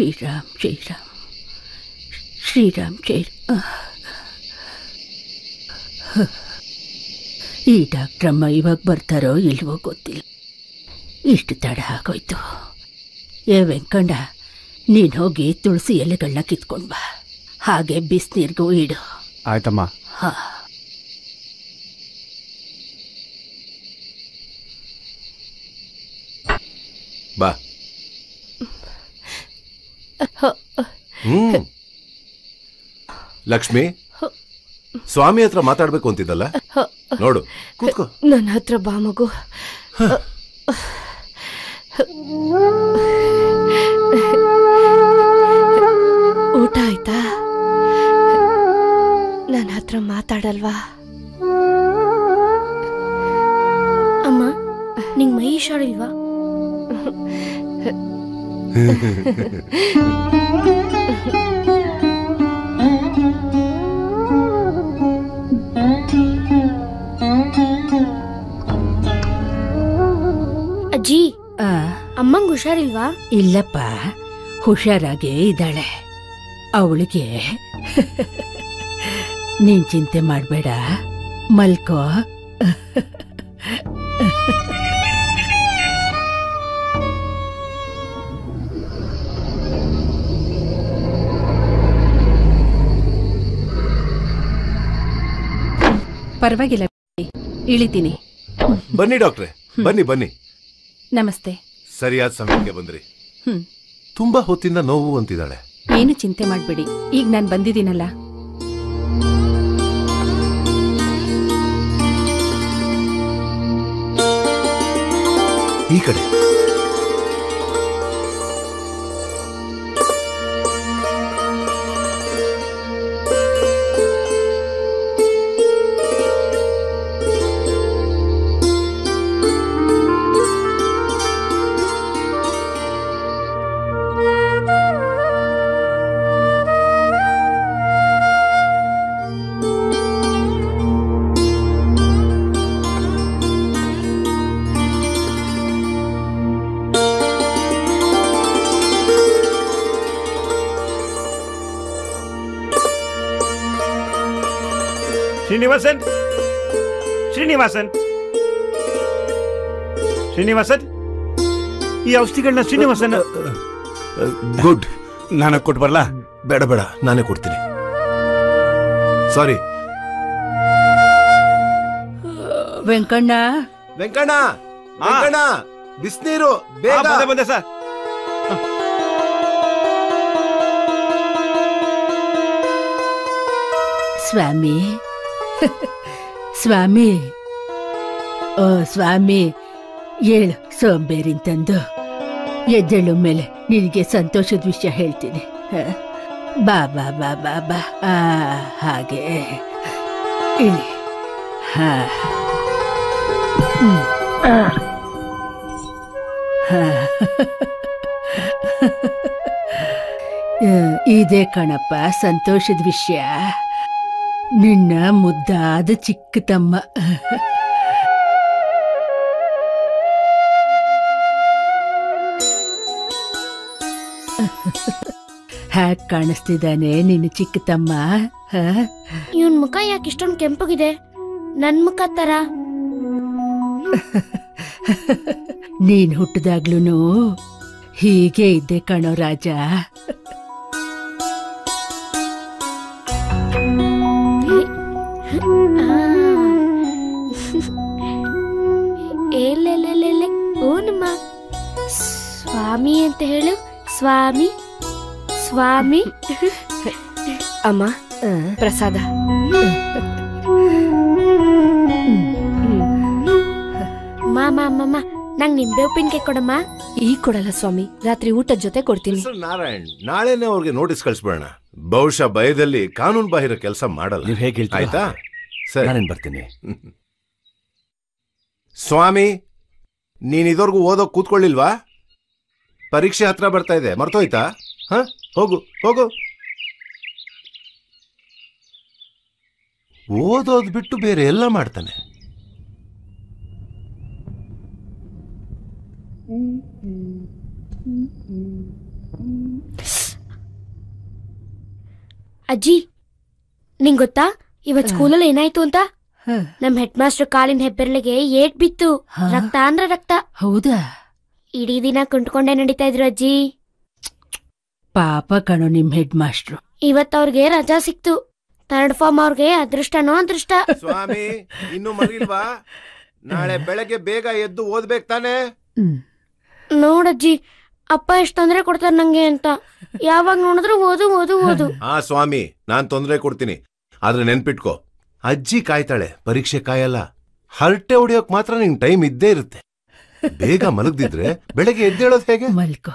ಶ್ರೀರಾಮ್ ಶ್ರೀರಾಮ್ ಶ್ರೀರಾಮ್ ಶ್ರೀರಾಮ್ ಈ ಡಾಕ್ಟ್ರಮ್ಮ ಇವಾಗ ಬರ್ತಾರೋ ಇಲ್ವೋ ಗೊತ್ತಿಲ್ಲ ಇಷ್ಟು ತಡ ಆಗೋಯ್ತು ಏ ವೆಂಕಣ್ಣ ನೀನು ಹೋಗಿ ತುಳಸಿ ಎಲೆಗಳನ್ನ ಕಿತ್ಕೊಂಡು ಬಾ ಹಾಗೆ ಬಿಸಿನೀರಿಗೂ ಇಡು ಆಯ್ತಮ್ಮ ಹಾ ಬಾ ಹ್ಮ್ ಲಕ್ಷ್ಮಿ ಸ್ವಾಮಿ ಹತ್ರ ಮಾತಾಡ್ಬೇಕು ಅಂತಿದ್ದಲ್ಲ ನೋಡು ಕೂತ್ಕೋ ನನ್ನ ಹತ್ರ ಬಾ ಮಗು ಊಟ ಆಯ್ತಾ ನನ್ನ ಹತ್ರ ಮಾತಾಡಲ್ವಾ ಅಮ್ಮ ನಿಂಗ್ ಮೈ ಹುಷಾರಿಲ್ವಾ ಅಜ್ಜಿ ಆ, ಅಮ್ಮಂಗ್ ಹುಷಾರಿಲ್ವಾ ಇಲ್ಲಪ್ಪ ಹುಷಾರಾಗೇ ಇದ್ದಾಳೆ ಅವಳಿಗೆ ನೀನ್ ಚಿಂತೆ ಮಾಡಬೇಡ ಮಲ್ಕೋ ಪರವಾಗಿಲ್ಲ ಇಳಿತೀನಿ ಬನ್ನಿ ಡಾಕ್ಟ್ರೆ ಬನ್ನಿ ಬನ್ನಿ ನಮಸ್ತೆ ಸರಿಯಾದ ಸಮಯಕ್ಕೆ ಬಂದ್ರಿ ಹ್ಮ್ ತುಂಬಾ ಹೊತ್ತಿಂದ ನೋವು ಅಂತಿದ್ದಾಳೆ ಏನು ಚಿಂತೆ ಮಾಡಬೇಡಿ ಈಗ ನಾನು ಬಂದಿದ್ದೀನಲ್ಲ ಈ ಕಡೆ ಶ್ರೀನಿವಾಸನ್ ಶ್ರೀನಿವಾಸನ್ ಶ್ರೀನಿವಾಸನ್ ಈ ಔಷಧಿಗಳನ್ನ ಶ್ರೀನಿವಾಸನ್ ಗುಡ್ ನಾನು ಕೊಟ್ಟು ಬರಲಾ ಬೇಡ ಬೇಡ ನಾನೇ ಕೊಡ್ತೀನಿ ಸಾರಿ ವೆಂಕಣ್ಣ ವೆಂಕಣ್ಣ ವೆಂಕಣ್ಣ ಬಿಸ್ನೀರು ಬೇಗ ಬಂದೆ ಬಂದೆ ಸರ್ ಸ್ವಾಮಿ ಸ್ವಾಮಿ ಓ ಸ್ವಾಮಿ ಹೇಳು ಸೋಂಬೇರಿನ್ ತಂದು ಎದ್ದೇಳು ಮೇಲೆ ನಿನಗೆ ಸಂತೋಷದ ವಿಷಯ ಹೇಳ್ತೀನಿ ಹ? ಬಾ ಬಾ ಬಾ ಬಾ ಬಾ ಆ ಹಾಗೆ ಇಳಿ ಹಾ ಹ್ಮ್. ಹಾ. ಆ, ಇದೇ ಕಣಪ್ಪ ಸಂತೋಷದ ವಿಷಯ ನಿನ್ನ ಮುದ್ದಾದ ಚಿಕ್ಕ ತಮ್ಮ ಹ್ಯಾಕ್ ಕಾಣಿಸ್ತಿದ್ದಾನೆ ನಿನ್ನ ಚಿಕ್ಕ ತಮ್ಮ ಹ? ಇವನ್ ಮುಖ ಯಾಕೆ ಇಷ್ಟೊಂದು ಕೆಂಪಗಿದೆ ನನ್ ಮುಖ ತರ ನೀನ್ ಹುಟ್ಟಿದಾಗ್ಲೂ ಹೀಗೆ ಇದ್ದೆ ಕಣೋ ರಾಜ ಏಲೆಲೆಲೆಲೆ ಓನಮ್ಮ ಸ್ವಾಮಿ ಅಂತ ಹೇಳು ಸ್ವಾಮಿ ಸ್ವಾಮಿ ಅಮ್ಮ ಪ್ರಸಾದ ಮಾಮ ಅಮ್ಮಮ್ಮ ನಂಗ್ ನಿಂಬೆ ಉಪ್ಪಿನಕಾಯಿ ಕೊಡಮ್ಮ ಈಗ ಕೊಡಲ್ಲ ಸ್ವಾಮಿ ರಾತ್ರಿ ಊಟದ ಜೊತೆ ಕೊಡ್ತೀನಿ ಮಿಸ್ಟರ್ ನಾರಾಯಣ್ ನಾಳೆನೆ ಅವ್ರಿಗೆ ನೋಟಿಸ್ ಕಳಿಸ್ಬೇಡ ಬಹುಶಃ ಭಯದಲ್ಲಿ ಕಾನೂನು ಬಾಹಿರ ಕೆಲಸ ಮಾಡಲ್ಲ ನೀವ್ ಹೇಗ್ ಹೇಳ್ತೀರೋ ಆಯ್ತಾ ಸರಿ ನಾನೇನ್ ಬರ್ತೀನಿ ಸ್ವಾಮಿ ನೀನ್ ಇದುವರೆಗೂ ಓದೋಕ್ ಕೂತ್ಕೊಳ್ಳಿಲ್ವಾ ಪರೀಕ್ಷೆ ಹತ್ರ ಬರ್ತಾ ಇದೆ ಮರ್ತೋಯ್ತಾ ಹ ಹೋಗು ಹೋಗು ಓದೋದ್ ಬಿಟ್ಟು ಬೇರೆ ಎಲ್ಲ ಮಾಡ್ತಾನೆ ಅಜ್ಜಿ ನಿಂಗ್ ಗೊತ್ತಾ ಇವತ್ ಆ. ಸ್ಕೂಲಲ್ಲಿ ಏನಾಯ್ತು ಅಂತ ಹ, ನಮ್ ಹೆಡ್ ಮಾಸ್ಟರ್ ಕಾಲಿನ ಹೆಬ್ಬೆರಳಿಗೆ ಏಟ್ ಬಿತ್ತು ಹಾ? ರಕ್ತ ಅಂದ್ರೆ ರಕ್ತ ಹೌದಾ ಇಡೀ ದಿನ ಕುಂಟ್ಕೊಂಡೇ ನಡೀತಾ ಇದ್ರು ಅಜ್ಜಿ ಪಾಪ ಕಣೋ ನಿಮ್ ಹೆಡ್ ಮಾಸ್ಟ್ರು ಇವತ್ ಅವ್ರಿಗೆ ರಜಾ ಸಿಕ್ತು ಥರ್ಡ್ ಫಾರ್ಮ್ ಅವ್ರಿಗೆ ಅದೃಷ್ಟನೋ ಅದೃಷ್ಟ ಸ್ವಾಮಿ ಇನ್ನು ಮರಿಲ್ವಾ ನಾಳೆ ಬೆಳಗ್ಗೆ ಬೇಗ ಎದ್ದು ಓದ್ಬೇಕು ತಾನೇ ಹ್ಮ್ ನೋಡಜ್ಜಿ ಅಪ್ಪ ಎಷ್ಟ್ ತೊಂದ್ರೆ ಕೊಡ್ತಾರ ನಂಗೆ ಅಂತ ಯಾವಾಗ ನೋಡಿದ್ರು ಓದು ಓದು ಓದು ಹಾ ಸ್ವಾಮಿ ನಾನ್ ತೊಂದ್ರೆ ಕೊಡ್ತೀನಿ ಆದ್ರೆ ನೆನ್ಪಿಟ್ಕೋ ಅಜ್ಜಿ ಕಾಯ್ತಾಳೆ ಪರೀಕ್ಷೆ ಕಾಯಲ್ಲ ಹರಟೆ ಹೊಡಿಯೋಕ್ ಮಾತ್ರ ನಿಂಗ್ ಟೈಮ್ ಇದ್ದೇ ಇರುತ್ತೆ ಬೇಗ ಮಲಗ್ದಿದ್ರೆ ಬೆಳಗ್ಗೆ ಎದ್ದೇಳೋದ್ ಹೇಗೆ ಮಲ್ಕೋ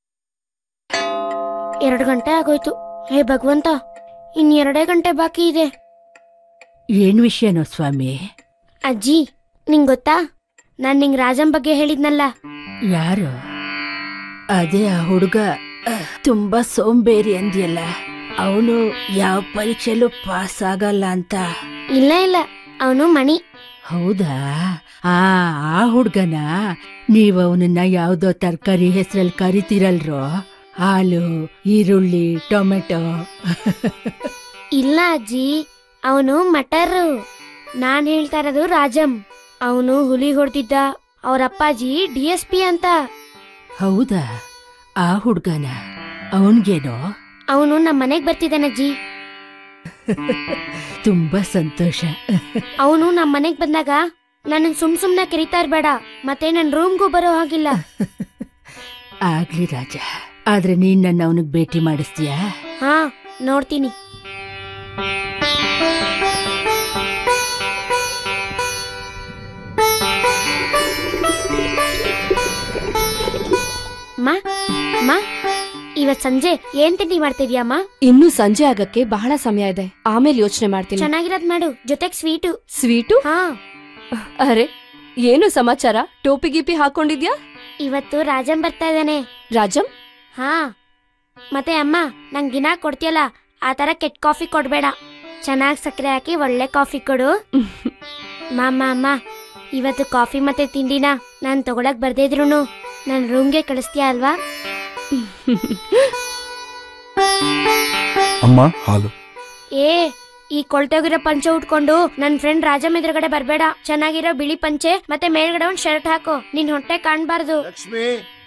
ಎರಡ್ ಗಂಟೆ ಆಗೋಯ್ತು ಹೇ ಭಗವಂತ ಇನ್ ಎರಡೇ ಗಂಟೆ ಬಾಕಿ ಇದೆ ಏನ್ ವಿಷಯನೋ ಸ್ವಾಮಿ ಅಜ್ಜಿ ನಿಂಗ್ ಗೊತ್ತಾ ನಾನ್ ನಿಂಗ್ ರಾಜನ್ ಬಗ್ಗೆ ಹೇಳಿದ್ನಲ್ಲ ಯಾರು ಅದೇ ಆ ಹುಡುಗ ಅಹ್, ತುಂಬಾ ಸೋಂಬೇರಿ ಅಂದ್ಯಲ್ಲ ಅವನು ಯಾವ ಪರೀಕ್ಷೆಲ್ಲೂ ಪಾಸ್ ಆಗಲ್ಲ ಅಂತ ಇಲ್ಲ ಇಲ್ಲ ಅವನು ಮಣಿ ಹೌದಾ ಆ ಆ ಹುಡ್ಗನ ನೀವ್ ಅವನನ್ನ ಯಾವ್ದೋ ತರಕಾರಿ ಹೆಸರಲ್ಲಿ ಕರಿತೀರಲ್ರೋ ಹಾಲು ಈರುಳ್ಳಿ ಟೊಮೆಟೊ ಇಲ್ಲ ಅಜ್ಜಿ ಅವನು ಮಟರ್ ನಾನ್ ಹೇಳ್ತಾ ಇರೋದು ರಾಜಂ ಅವನು ಹುಲಿ ಹೊಡ್ತಿದ್ದ ಅವ್ರ ಅಪ್ಪಾಜಿ ಡಿ ಎಸ್ ಪಿ ಅಂತ ಹೌದಾ ಆ ಹುಡ್ಗನ ಅವನ್ಗೇನೋ ಅವನು ನಮ್ಮ ಮನೆಗ್ ಬರ್ತಿದ್ದಾನಜ್ಜಿ ತುಂಬಾ ಸಂತೋಷ ಅವನು ನಮ್ಮ ಮನೆಗ್ ಬಂದಾಗ ನನ್ನ ಸುಮ್ ಸುಮ್ನೆ ಕರಿತಾ ಇರ್ಬೇಡ ಮತ್ತೆ ನನ್ ರೂಮ್ಗೂ ಬರೋ ಹಾಗಿಲ್ಲ ಆಗ್ಲಿ ರಾಜ ಆದ್ರೆ ನೀನ್ ನನ್ನ ಅವನಿಗೆ ಭೇಟಿ ಮಾಡಿಸ್ತೀಯಾ ಹಾ ನೋಡ್ತೀನಿ ಮಾ ಮಾ ಇವತ್ ಸಂಜೆ ಏನ್ ತಿಂಡಿ ಮಾಡ್ತಿದ್ಯಮ್ಮ ಇನ್ನು ಸಂಜೆ ಆಗಕ್ಕೆ ಬಹಳ ಸಮಯ ಇದೆ ಆಮೇಲೆ ಯೋಚನೆ ಮಾಡ್ತೀನಿ ಚೆನ್ನಾಗಿರೋದ್ ಮಾಡು ಜೊತೆಗ್ ಸ್ವೀಟು ಸ್ವೀಟು ಹಾ ಅರೆ ಏನು ಸಮಾಚಾರ ಟೋಪಿ ಗೀಪಿ ಹಾಕೊಂಡಿದ್ಯಾ ಇವತ್ತು ರಾಜನ್ ಬರ್ತಾ ಇದ್ದಾನೆ ರಾಜಂ ಹಾ ಮತ್ತೆ ಅಮ್ಮ ನಂಗ್ ದಿನ ಕೊಡ್ತೀಯಲ್ಲ ಆ ತರ ಕೆಟ್ಟ ಕಾಫಿ ಕೊಡ್ಬೇಡ ಚೆನ್ನಾಗ್ ಸಕ್ಕರೆ ಹಾಕಿ ಒಳ್ಳೆ ಕಾಫಿ ಕೊಡು ಮಾಮ ಅಮ್ಮ ಇವತ್ತು ಕಾಫಿ ಮತ್ತೆ ತಿಂಡಿನ ನಾನ್ ತಗೊಳಕ್ ಬರ್ದೇ ಇದ್ರುನು ನನ್ ರೂಮ್ಗೆ ಕಳಿಸ್ತೀಯ ಅಲ್ವಾ ಅಮ್ಮ ಹಾಲು ಏ ಈ ಕೊಳ್ತೋಗಿರೋ ಪಂಚೆ ಉಟ್ಕೊಂಡು ನನ್ ಫ್ರೆಂಡ್ ರಾಜಮ್ ಎದುರುಗಡೆ ಬರ್ಬೇಡ ಚೆನ್ನಾಗಿರೋ ಬಿಳಿ ಪಂಚೆ ಮತ್ತೆ ಮೇಲ್ಗಡೆ ಒಂದ್ ಶರ್ಟ್ ಹಾಕೋ ನಿನ್ ಹೊಟ್ಟೆ ಕಾಣ್ಬಾರ್ದು ಲಕ್ಷ್ಮಿ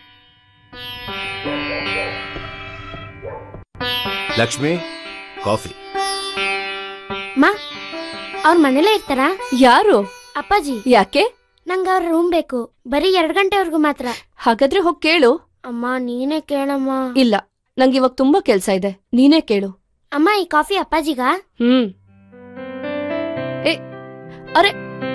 ಲಕ್ಷ್ಮಿ ಕಾಫಿ ಮಾ ಅವ್ರ ಮನೇಲೇ ಇರ್ತಾರಾ ಯಾರು ಅಪ್ಪಾಜಿ ಯಾಕೆ ನಂಗೆ ಅವ್ರ ರೂಮ್ ಬೇಕು ಬರೀ ಎರಡ್ ಗಂಟೆವರೆಗೂ ಮಾತ್ರ ಹಾಗಾದ್ರೆ ಹೋಗ್ ಕೇಳು ಅಮ್ಮ ನೀನೇ ಕೇಳಮ್ಮ ಇಲ್ಲ ನಂಗೆ ಇವಾಗ ತುಂಬಾ ಕೆಲ್ಸ ಇದೆ ನೀನೇ ಕೇಳು ಅಮ್ಮ ಈ ಕಾಫಿ ಅಪ್ಪಾಜಿಗ ಹ್ಮ್ ಏ ಅರೆ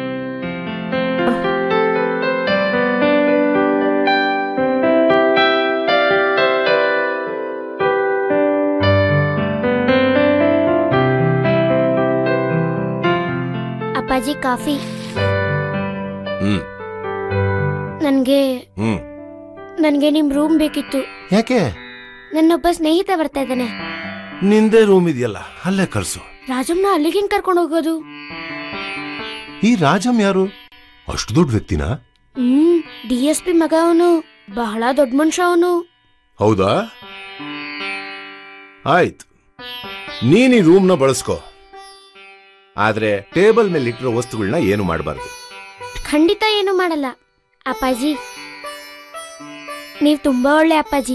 ಅಪ್ಪಾಜಿ ಕಾಫಿ ಹ್ಮ್ ನನ್ಗೆ ಹ್ಮ್ ನನ್ಗೆ ನಿಮ್ ರೂಮ್ ಬೇಕಿತ್ತು ಯಾಕೆ ನನ್ನೊಬ್ಬ ಸ್ನೇಹಿತ ಬರ್ತಾ ಇದ್ದಾನೆ ನಿಂದೇ ರೂಮ್ ಇದೆಯಲ್ಲ ಅಲ್ಲೇ ಕಳ್ಸು ರಾಜಮ್ನ ಅಲ್ಲಿಗೆ ಕರ್ಕೊಂಡು ಹೋಗೋದು ಈ ರಾಜಂ ಯಾರು ಅಷ್ಟು ದೊಡ್ಡ ವ್ಯಕ್ತಿನಾ ಹ್ಮ್ ಡಿ ಎಸ್ ಪಿ ಮಗ ಅವನು ಬಹಳ ದೊಡ್ಡ ಮನುಷ್ಯ ಅವನು ಹೌದಾ ಆಯ್ತು ನೀನ್ ಈ ರೂಮ್ನ ಬಳಸ್ಕೋ ಆದ್ರೆ ಟೇಬಲ್ ಮೇಲೆ ಇಟ್ಟಿರೋ ವಸ್ತುಗಳನ್ನ ಏನು ಮಾಡಬಾರ್ದು ಖಂಡಿತ ಏನು ಮಾಡಲ್ಲ ಅಪ್ಪಾಜಿ ನೀವ್ ತುಂಬಾ ಒಳ್ಳೆ ಅಪ್ಪಾಜಿ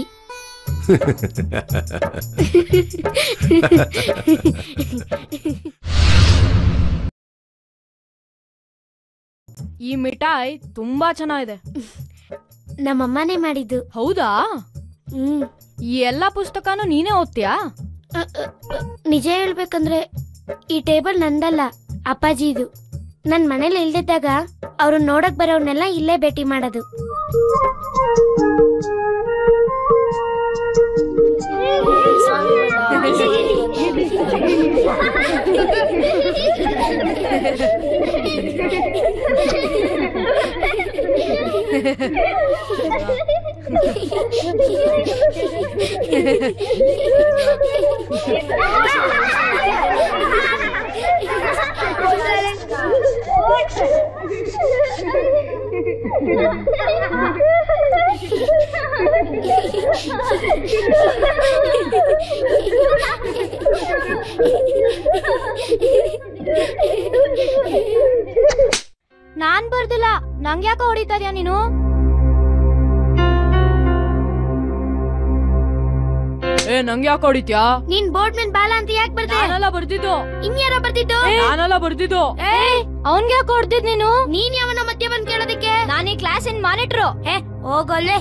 ಈ ಮಿಠಾಯಿ ತುಂಬಾ ಚೆನ್ನಾಗಿದೆ ನಮ್ಮಮ್ಮನೇ ಮಾಡಿದ್ದು ಹೌದಾ ಹ್ಮ್ ಈ ಎಲ್ಲಾ ಪುಸ್ತಕನೂ ನೀನೇ ಓದ್ತೀಯಾ ಅ, ಅ, ಅ, ನಿಜ ಹೇಳ್ಬೇಕಂದ್ರೆ ಈ ಟೇಬಲ್ ನಂದಲ್ಲ ಅಪ್ಪಾಜಿದು ನನ್ ಮನೇಲಿ ಇಲ್ದಿದ್ದಾಗ ಅವ್ರು ನೋಡಕ್ ಬರೋರ್ನೆಲ್ಲ ಇಲ್ಲೇ ಭೇಟಿ ಮಾಡೋದು ಹೊಡಿತಾ ಇದೀಯ ನೀನು ಏ ನಂಗೆ ಯಾಕೆ ಹೊಡಿತ್ಯಾ ನೀನ್ ಬೋರ್ಡ್ ಮೇಲ್ ಬಾಲ ಅಂತ ಯಾಕೆ ಬರ್ದೆ ನಾನೆಲ್ಲ ಬರ್ದಿದ್ದು ಇನ್ಯಾರೋ ಬರ್ತಿದ್ದು ನಾನೆಲ್ಲ ಬರ್ದಿದ್ದು ಅವನ್ಗೆ ಯಾಕೆ ಹೊಡ್ದಿದ್ ನೀನು ನೀನ್ ಯಾವನ ಮಧ್ಯ ಬಂದ್ ಕೇಳೋದಕ್ಕೆ ನಾನು ಈ ಕ್ಲಾಸಿನ ಮಾನಿಟ್ರು ಏ ಹೋಗೋಲ್ಲೆ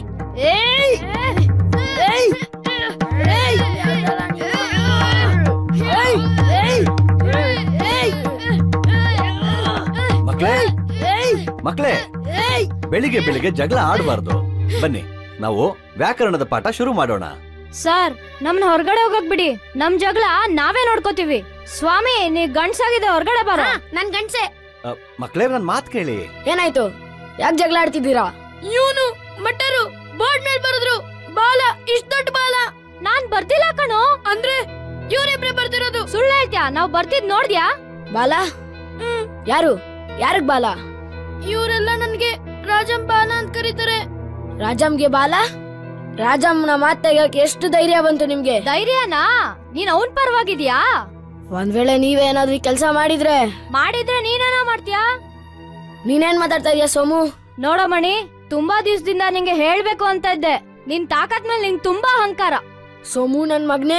ಮಕ್ಳೇ ಮಕ್ಳೇ ಬೆಳಿಗ್ಗೆ ಬೆಳಿಗ್ಗೆ ಜಗಳ ಆಡಬಾರ್ದು ಬನ್ನಿ ನಾವು ವ್ಯಾಕರಣದ ಪಾಠ ಶುರು ಮಾಡೋಣ ಸರ್ ನಮ್ನ ಹೊರಗಡೆ ಹೋಗಕ್ ಬಿಡಿ ನಮ್ ಜಗಳ ನಾವೇ ನೋಡ್ಕೋತೀವಿ ಸ್ವಾಮಿ ನೀ ಗಂಡ್ಸಾಗಿದೆ ಹೊರಗಡೆ ಬರ ನನ್ ಗಂಡ್ಸೆ ಅ, ಮಕ್ಳೇ ನನ್ ಮಾತ್ ಕೇಳಿ ಏನಾಯ್ತು ಯಾಕೆ ಜಗಳ ಆಡ್ತಿದ್ದೀರಾ ಇವನು ಮಟ್ಟರು ಬೋರ್ಡ್ ಮೇಲ್ ಬರೆದ್ರು ಬಾಲ ಇಷ್ಟ ದೊಡ್ಡ ಬಾಲ ನಾನ್ ಬರ್ತಿಲ್ಲ ಕಣೋ ಅಂದ್ರೆ ಇವ್ರಿಬ್ರೆ ಬರ್ತಿರೋದು ಸುಳ್ಳು ಹೇಳ್ತ್ಯಾ ನಾವ್ ಬರ್ತಿದ್ ನೋಡ್ದ್ಯಾ ಬಾಲ ಯಾರು ಯಾರಿಗ್ ಬಾಲ ಇವರೆಲ್ಲ ನನ್ಗೆ ರಾಜಂ ಬಾಲ ಅಂತ ಕರೀತಾರೆ ರಾಜಮ್ಗೆ ಬಾಲ ರಾಜಮ್ಮನ ಮಾತ್ ತೆಗಿಯಕ್ಕೆ ಎಷ್ಟು ಧೈರ್ಯ ಬಂತು ನಿಮ್ಗೆ ಧೈರ್ಯನಾ ನೀನ್ ಅವನ್ ಪರವಾಗಿದ್ಯಾ ಒಂದ್ ವೇಳೆ ನೀವೇನಾದ್ರೂ ಕೆಲಸ ಮಾಡಿದ್ರೆ ಮಾಡಿದ್ರೆ ನೀನೇನೋ ಮಾಡ್ತ್ಯಾ ನೀನೇನ್ ಮಾತಾಡ್ತಾ ಇದೀಯ ಸೋಮು ನೋಡೋ ಮಣಿ ತುಂಬಾ ದಿವ್ಸದಿಂದ ನಿಂಗೆ ಹೇಳ್ಬೇಕು ಅಂತ ಇದ್ದೆ ನಿನ್ ತಾಕತ್ ಮೇಲೆ ನಿಂಗ್ ತುಂಬಾ ಅಹಂಕಾರ ಸೋಮು ನನ್ ಮಗ್ನೇ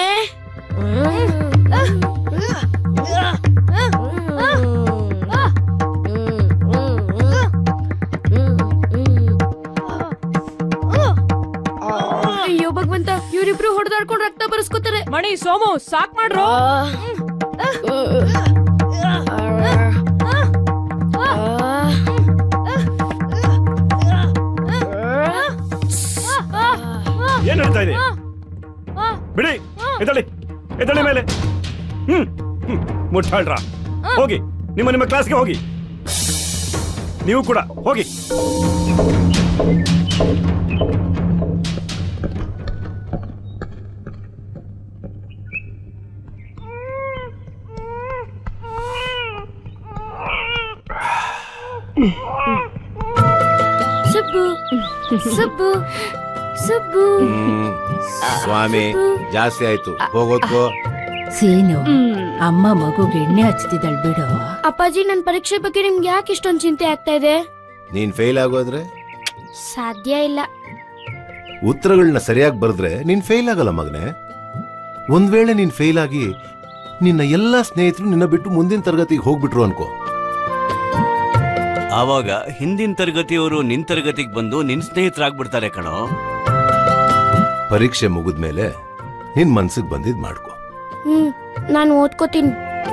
ಅಯ್ಯೋ ಭಗವಂತ ಇವರಿಬ್ರು ಹೊಡೆದಾಡ್ಕೊಂಡು ರಕ್ತ ಬರ್ಸ್ಕೊತಾರೆ ಮಣಿ ಸೋಮು ಸಾಕ್ ಮಾಡ್ರು ಏನ್ ನಡೀತಾ ಇದೆ ಬಿಡಿ ಎದಳಿ ಎದಳಿ ಮೇಲೆ ಹ್ಮ್ ಹ್ಮ್ ಮುಟ್ಟಾಳ್ರ ಹೋಗಿ ನಿಮ್ಮ ನಿಮ್ಮ ಕ್ಲಾಸ್ಗೆ ಹೋಗಿ ನೀವು ಕೂಡ ಹೋಗಿ ಸುಬ್ಬು ಸುಬ್ಬು ಸುಬ್ಬು ಹ್ಮ್. ಸ್ವಾಮಿ ಜಾಸ್ತಿ ಆಯ್ತು ಹೋಗೋದ್ಕೋ ಸೀನು ಅಮ್ಮ ಮಗುಗೆ ಎಣ್ಣೆ ಹಚ್ತಿದ್ದಳ್ ಬಿಡು ಅಪ್ಪಾಜಿ ನನ್ ಪರೀಕ್ಷೆ ಬಗ್ಗೆ ನಿಮ್ಗೆ ಯಾಕೆ ಇಷ್ಟೊಂದು ಚಿಂತೆ ಆಗ್ತಾ ಇದೆ ನೀನ್ ಫೇಲ್ ಆಗೋದ್ರೆ ಸಾಧ್ಯ ಇಲ್ಲ ಉತ್ತರಗಳನ್ನ ಸರಿಯಾಗಿ ಬರೆದ್ರೆ ನೀನ್ ಫೇಲ್ ಆಗಲ್ಲ ಮಗನೆ ಒಂದ್ ವೇಳೆ ನೀನ್ ಫೇಲ್ ಆಗಿ ನಿನ್ನ ಎಲ್ಲಾ ಸ್ನೇಹಿತರು ನಿನ್ನ ಬಿಟ್ಟು ಮುಂದಿನ ತರಗತಿಗೆ ಹೋಗ್ಬಿಟ್ರು ಅನ್ಕೋ ಆವಾಗ ಹಿಂದಿನ ತರಗತಿಯವರು ನಿನ್ ತರಗತಿಗೆ ಬಂದು ನಿನ್ ಸ್ನೇಹಿತರಾಗ್ಬಿಡ್ತಾರೆ ಕಣೋ ಪರೀಕ್ಷೆ ಮುಗಿದ್ಮೇಲೆ ನಿನ್ ಮನ್ಸಿಗೆ ಬಂದಿದ್ ಮಾಡ್ಕೋ ಹ್ಮ್ ನಾನು ಓದ್ಕೋತೀನಿ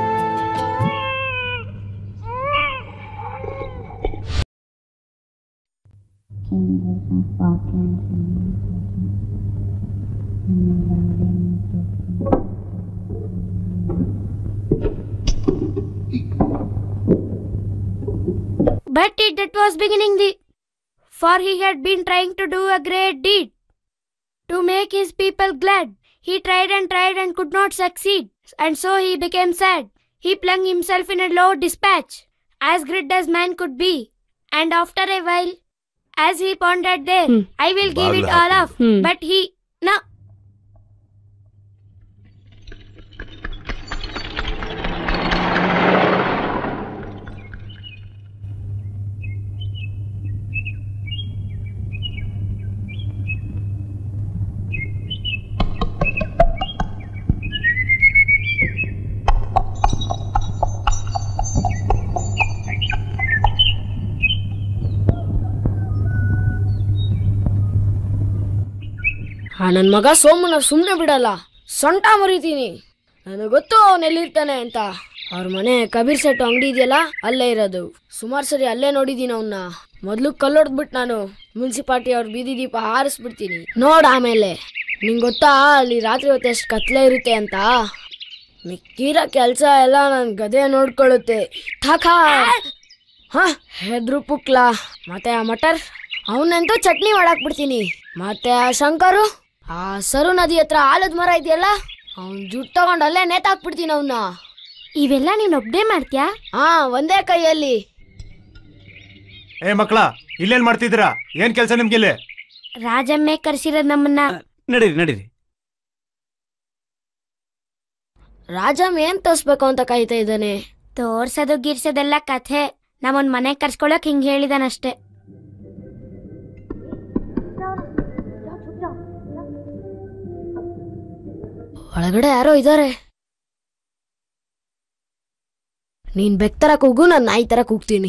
But it that was beginning the for he had been trying to do a great deed to make his people glad. He tried and tried and could not succeed, and so he became sad. He flung himself in a low dispatch, as great as man could be, and after a while, as he pondered there, Hmm. I will give it Bagla all up. Hmm. But he no. ಆ ನನ್ ಮಗ ಸೋಮನ ಸುಮ್ನೆ ಬಿಡಲ್ಲ ಸೊಂಟ ಮುರಿತೀನಿ ನನಗೆ ಗೊತ್ತು ಅವನ್ ಎಲ್ಲಿರ್ತಾನೆ ಅಂತ ಅವ್ರ ಮನೆ ಕಬೀರ್ ಸೆಟ್ ಅಂಗಡಿ ಇದೆಯಲ್ಲ ಅಲ್ಲೇ ಇರೋದು ಸುಮಾರು ಸರಿ ಅಲ್ಲೇ ನೋಡಿದೀನಿ ಅವನ್ನ ಮೊದ್ಲು ಕಲ್ಲೊಡ್ದ್ಬಿಟ್ಟು ನಾನು ಮುನ್ಸಿಪಾಲ್ಟಿ ಅವ್ರ ಬೀದಿ ದೀಪ ಹಾರಿಸ್ಬಿಡ್ತೀನಿ ನೋಡ್ ಆಮೇಲೆ ನಿಂಗ್ ಗೊತ್ತಾ ಅಲ್ಲಿ ರಾತ್ರಿ ಹೊತ್ತು ಎಷ್ಟು ಕತ್ಲೆ ಇರುತ್ತೆ ಅಂತ ಮಿಕ್ಕಿರೋ ಕೆಲಸ ಎಲ್ಲ ನನ್ ಗದೆ ನೋಡ್ಕೊಳ್ಳುತ್ತೆ ಥಾಕಾ ಹ ಹೆದ್ರು ಪುಕ್ಲಾ ಮತ್ತೆ ಆ ಮಟರ್ ಅವನಂತೂ ಚಟ್ನಿ ಮಾಡಾಕ್ ಬಿಡ್ತೀನಿ ಮತ್ತೆ ಆ ಶಂಕರು ಆ ಸರು ನದಿ ಹತ್ರ ಆಲದ ಮರ ಇದೆಯಲ್ಲ ಅವ್ನ್ ಜುಟ್ ತಗೊಂಡ್ ಅಲ್ಲೇ ನೇತಾಕ್ಬಿಡ್ತೀನಿ ಅವನ್ನ ಇವೆಲ್ಲ ನೀನ್ ಒಬ್ನೇ ಮಾಡ್ತ್ಯಾ ಹಾ ಒಂದೇ ಕೈಯಲ್ಲಿ ಏ ಮಕ್ಕಳ ಇಲ್ಲೇನ್ ಮಾಡ್ತಿದ್ದೀರಾ ಏನ್ ಕೆಲಸ ನಿಮ್ಗೆ ಇಲ್ಲಿ ರಾಜಮ್ಮೆ ಕರ್ಸಿರೋದ್ ನಮ್ಮನ್ನ ನಡೀರಿ ನಡೀರಿ ರಾಜಮ್ ಏನ್ ತೋರ್ಸ್ಬೇಕು ಅಂತ ಕಾಯ್ತಾ ಇದ್ದಾನೆ ತೋರ್ಸೋದು ಗಿರ್ಸೋದೆಲ್ಲ ಕಥೆ ನಮ್ಮನ್ ಮನೆ ಕರ್ಸ್ಕೊಳಕ್ ಹಿಂಗ್ ಹೇಳಿದಾನಷ್ಟೇ ಒಳಗಡೆ ಯಾರೋ ಇದ್ದಾರೆ ನೀನ್ ಬೆಕ್ ತರ ಕೂಗು ನಾನು ನಾಯಿ ತರ ಕೂಗ್ತೀನಿ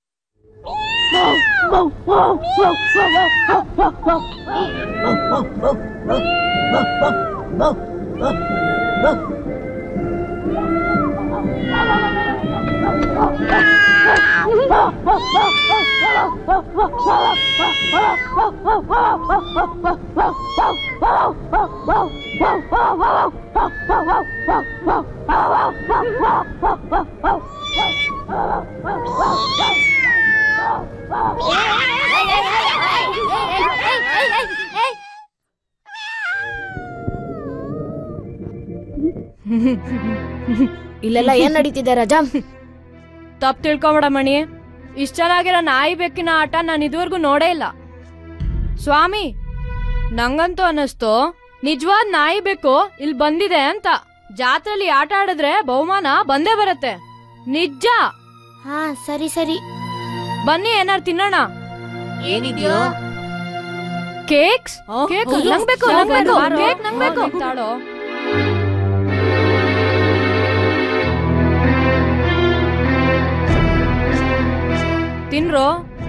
ಇಲ್ಲೆಲ್ಲ ಏನ್ ನಡೀತಿದೆ ರಜಾ ತಪ್ಪು ತಿಳ್ಕೊಬೇಡ ಮಣಿ ಇಷ್ಟ ಚೆನ್ನಾಗಿರೋ ನಾಯಿ ಬೆಕ್ಕಿನ ಆಟ ನಾನು ಇದುವರೆಗೂ ನೋಡೇ ಇಲ್ಲ ಸ್ವಾಮಿ ನಂಗಂತೂ ಅನ್ನಿಸ್ತು ನಿಜವಾದ ನಾಯಿ ಬೆಕ್ಕು ಇಲ್ಲಿ ಬಂದಿದೆ ಅಂತ ಜಾತ್ರೆಲಿ ಆಟ ಆಡಿದ್ರೆ ಬಹುಮಾನ ಬಂದೇ ಬರತ್ತೆ ನಿಜ ಹಾ ಸರಿ ಸರಿ ಬನ್ನಿ ಏನಾರು ತಿನ್ನೋಣ ಏನಿದ್ಯೋ ಕೇಕ್ಸ್ ಕೇಕ್ ಹೌದು. ನಂಗ್ ಬೇಕು ಹಾ, ನಂಗ್ ಬೇಕು ಬಾರೋ. ಕೇಕ್ ನಂಗ್ ಬೇಕು ತಾಳೋ ತಿನ್ರೋ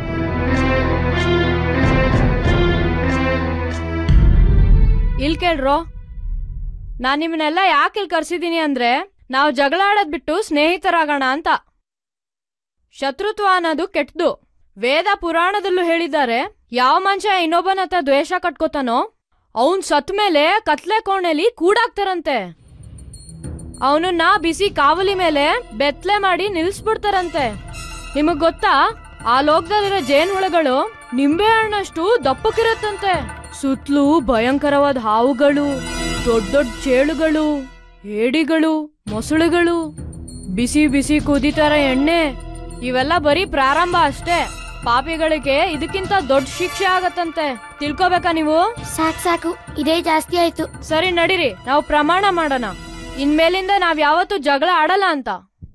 ಇಲ್ ಕೇಳ್ರೋ ನಾನ್ ನಿಮ್ಮನ್ನೆಲ್ಲ ಯಾಕೆ ಇಲ್ಲಿ ಕರ್ಸಿದೀನಿ ಅಂದ್ರೆ ನಾವು ಜಗಳ ಆಡೋದ್ ಬಿಟ್ಟು ಸ್ನೇಹಿತರಾಗೋಣ ಅಂತ ಶತ್ರುತ್ವ ಅನ್ನೋದು ಕೆಟ್ಟದು ವೇದ ಪುರಾಣದಲ್ಲೂ ಹೇಳಿದ್ದಾರೆ ಯಾವ ಮನುಷ್ಯ ಇನ್ನೊಬ್ಬನ ಹತ್ರ ದ್ವೇಷ ಕಟ್ಕೋತಾನೋ ಅವನ್ ಸತ್ ಮೇಲೆ ಕತ್ಲೆ ಕೋಣೆಲಿ ಕೂಡಾಕ್ತಾರಂತೆ ಅವನನ್ನ ಬಿಸಿ ಕಾವಲಿ ಮೇಲೆ ಬೆತ್ಲೆ ಮಾಡಿ ನಿಲ್ಸ್ಬಿಡ್ತಾರಂತೆ ನಿಮಗ್ ಗೊತ್ತಾ ಆ ಲೋಕದಲ್ಲಿರೋ ಜೇನುಹುಳಗಳು ನಿಂಬೆ ಹಣ್ಣಷ್ಟು ದಪ್ಪಕ್ಕಿರತ್ತಂತೆ ಸುತ್ತಲೂ ಭಯಂಕರವಾದ ಹಾವುಗಳು ದೊಡ್ಡ ದೊಡ್ಡ ಚೇಳುಗಳು ಏಡಿಗಳು ಮೊಸಳೆಗಳು ಬಿಸಿ ಬಿಸಿ ಕುದಿತಾರ ಎಣ್ಣೆ ಇವೆಲ್ಲ ಬರೀ ಪ್ರಾರಂಭ ಅಷ್ಟೇ ಪಾಪಿಗಳಿಗೆ ಇದಕ್ಕಿಂತ ದೊಡ್ಡ ಶಿಕ್ಷೆ ಆಗತ್ತಂತೆ ತಿಳ್ಕೊಬೇಕಾ ನೀವು ಸಾಕು ಸಾಕು ಇದೇ ಜಾಸ್ತಿ ಆಯ್ತು ಸರಿ ನಡೀರಿ ನಾವು ಪ್ರಮಾಣ ಮಾಡೋಣ ಇನ್ಮೇಲಿಂದ ನಾವ್ ಯಾವತ್ತೂ ಜಗಳ ಆಡಲ್ಲ ಅಂತ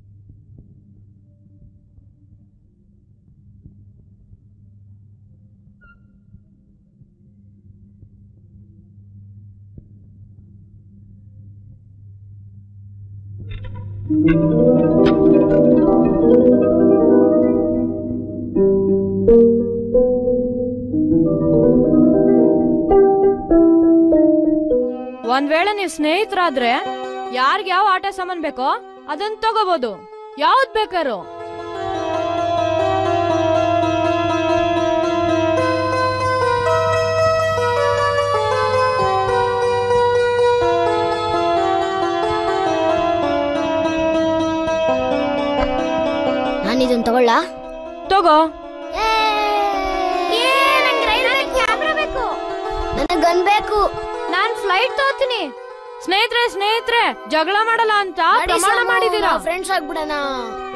ಒಂದ್ ವೇಳೆ ನೀವು ಸ್ನೇಹಿತರಾದ್ರೆ ಯಾರ್ಗ್ ಯಾವ ಆಟ ಸಾಮಾನ್ ಬೇಕೋ ಅದನ್ನ ತಗೋಬಹುದು ಯಾವ್ದ್ ಬೇಕಾರು ನಾನು ಇದನ್ನ ತಗೊಳ್ಳ ತಗೋ ನನಗೆ ಗನ್ ಬೇಕು ನಾನ್ ಫ್ಲೈಟ್ ತಗೋತೀನಿ ಸ್ನೇಹಿತರೆ ಸ್ನೇಹಿತರೆ ಜಗಳ ಮಾಡಲ್ಲ ಅಂತ ಪ್ರಮಾಣ ಮಾಡಿದೀರಾ ಫ್ರೆಂಡ್ಸ್ ಆಗ್ಬಿಡಣ